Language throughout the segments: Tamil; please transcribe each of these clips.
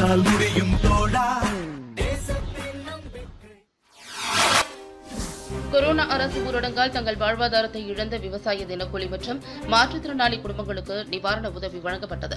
உன்னால் முடியும் தோழா கொரோனா அரசு ஊரடங்கால் தங்கள் வாழ்வாதாரத்தை இழந்த விவசாய தினக்கூலி மற்றும் மாற்றுத்திறனாளி குடும்பங்களுக்கு நிவாரண உதவி வழங்கப்பட்டது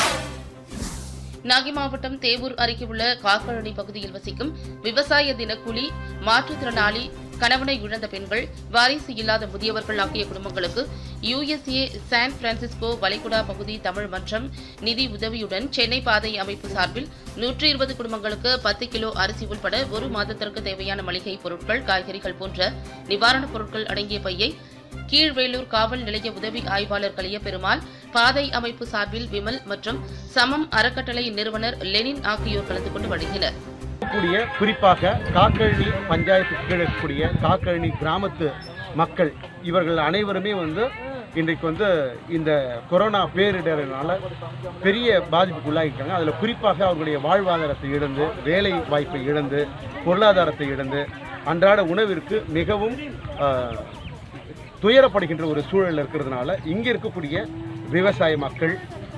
நாகை மாவட்டம் தேவூர் அருகே உள்ள காக்கழனி பகுதியில் வசிக்கும் விவசாய தினக்கூலி மாற்றுத்திறனாளி கணவனை இழந்த பெண்கள் வாரிசு இல்லாத முதியவர்கள் ஆகிய குடும்பங்களுக்கு யுஎஸ்ஏ சான் பிரான்சிஸ்கோ வளைகுடா பகுதி தமிழ் மன்றம் நிதி உதவியுடன் சென்னை பாதை அமைப்பு சார்பில் நூற்றி இருபது குடும்பங்களுக்கு பத்து கிலோ அரிசி உட்பட ஒரு மாதத்திற்கு தேவையான மளிகை பொருட்கள் காய்கறிகள் போன்ற நிவாரணப் பொருட்கள் அடங்கிய பையை கீழ்வேலூர் காவல் நிலைய உதவி ஆய்வாளர் கலிய பெருமாள் பாதை அமைப்பு சார்பில் விமல் மற்றும் சமம் அறக்கட்டளை நிறுவனர் லெனின் ஆகியோர் கலந்து கொண்டு வழங்கினர் கூடிய குறிப்பாக காக்கழனி பஞ்சாயத்துக்கு கீழே இருக்கக்கூடிய காக்கழனி கிராமத்து மக்கள் இவர்கள் அனைவருமே வந்து இன்றைக்கு வந்து இந்த கொரோனா பேரிடரினால பெரிய பாதிப்புக்கு உள்ளாகிட்டாங்க அதில் குறிப்பாக அவர்களுடைய வாழ்வாதாரத்தை இழந்து வேலை வாய்ப்பை இழந்து பொருளாதாரத்தை இழந்து அன்றாட உணவிற்கு மிகவும் ஆஹ், துயரப்படுகின்ற ஒரு சூழல் இருக்கிறதுனால இங்கே இருக்கக்கூடிய விவசாய மக்கள்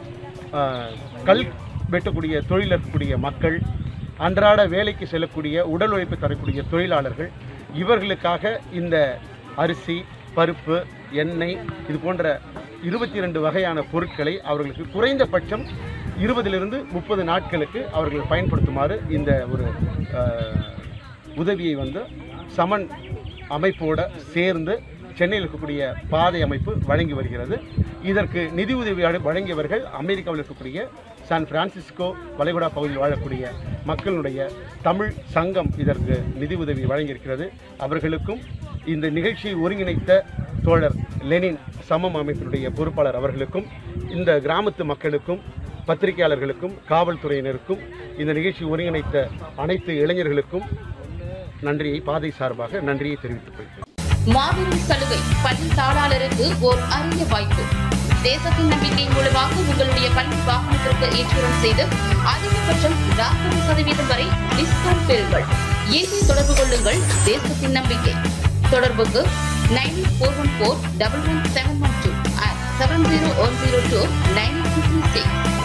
ஆஹ், கல் வெட்டக்கூடிய தொழில் இருக்கக்கூடிய மக்கள் அன்றாட வேலைக்கு செல்லக்கூடிய உடல் உழைப்பு தரக்கூடிய தொழிலாளர்கள் இவர்களுக்காக இந்த அரிசி பருப்பு எண்ணெய் இது போன்ற இருபத்தி ரெண்டு வகையான பொருட்களை அவர்களுக்கு குறைந்தபட்சம் இருபதிலிருந்து முப்பது நாட்களுக்கு அவர்கள் பயன்படுத்துமாறு இந்த ஒரு ஆஹ், உதவியை வந்து சமன் அமைப்போட சேர்ந்து சென்னையில் இருக்கக்கூடிய பாதை அமைப்பு வழங்கி வருகிறது இதற்கு நிதி உதவி அழ- வழங்கியவர்கள் அமெரிக்காவில் இருக்கக்கூடிய சான் பிரான்சிஸ்கோ வளைகுடா பகுதியில் வாழக்கூடிய மக்களுடைய தமிழ் சங்கம் இதற்கு நிதி உதவி வழங்கியிருக்கிறது அவர்களுக்கும் இந்த நிகழ்ச்சியை ஒருங்கிணைத்த தோழர் லெனின் சமம் அமைப்பினுடைய பொறுப்பாளர் அவர்களுக்கும் இந்த கிராமத்து மக்களுக்கும் பத்திரிகையாளர்களுக்கும் காவல்துறையினருக்கும் இந்த நிகழ்ச்சி ஒருங்கிணைத்த அனைத்து இளைஞர்களுக்கும் நன்றியை பாதை சார்பாக நன்றியை தெரிவித்துக் கொள்கிறேன் மாபெரும் சலுகை பள்ளி தாளாளருக்கு ஓர் அரிய வாய்ப்பு தேசத்தின் நம்பிக்கை மூலமாக உங்களுடைய பள்ளி வாகனத்திற்கு இன்சூரன்ஸ் செய்து அதிகபட்சம் நாற்பது சதவீதம் வரை டிஸ்கவுண்ட் பெறுங்கள் இன்றே தொடர்பு கொள்ளுங்கள் தேசத்தின் நம்பிக்கை தொடர்புக்கு nine four one four double one seven one two seven zero one zero two nine six